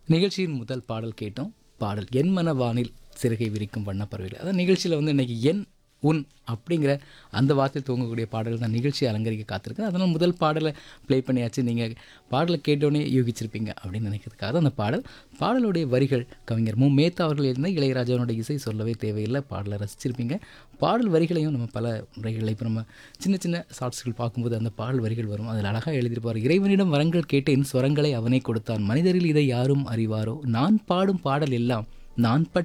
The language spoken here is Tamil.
நிகழ்ச்சியின் முதல் பாடல் கேட்டோம் பாடல் என் மனவானில் சிறுகை விரிக்கும் வண்ணப்பறவைகள் அதான் நிகழ்ச்சியில் வந்து இன்னைக்கு என் உன் அப்படிங்கிற அந்த வார்த்தை தூங்கக்கூடிய பாடல் தான் நிகழ்ச்சி அலங்கரிக்க காத்திருக்கு அதனால் முதல் பாடலை ப்ளே பண்ணியாச்சு நீங்கள் பாடலை கேட்டோன்னே யூகிச்சிருப்பீங்க அப்படின்னு நினைக்கிறதுக்காக தான் அந்த பாடல் பாடலுடைய வரிகள் கவிஞர் மு மேத்தா அவர்கள் இருந்த இளையராஜாவோட இசை சொல்லவே தேவையில்லை பாடலை ரசிச்சிருப்பீங்க பாடல் வரிகளையும் நம்ம பல முறைகளில் இப்போ நம்ம சின்ன சின்ன ஷார்ட்ஸ்கள் பார்க்கும்போது அந்த பாடல் வரிகள் வரும் அதில் அழகாக எழுதியிருப்பார் இறைவனிடம் வரங்கள் கேட்டேன் ஸ்வரங்களை அவனே கொடுத்தான் மனிதரில் இதை யாரும் அறிவாரோ நான் பாடும் பாடல் எல்லாம் நான் பட்ட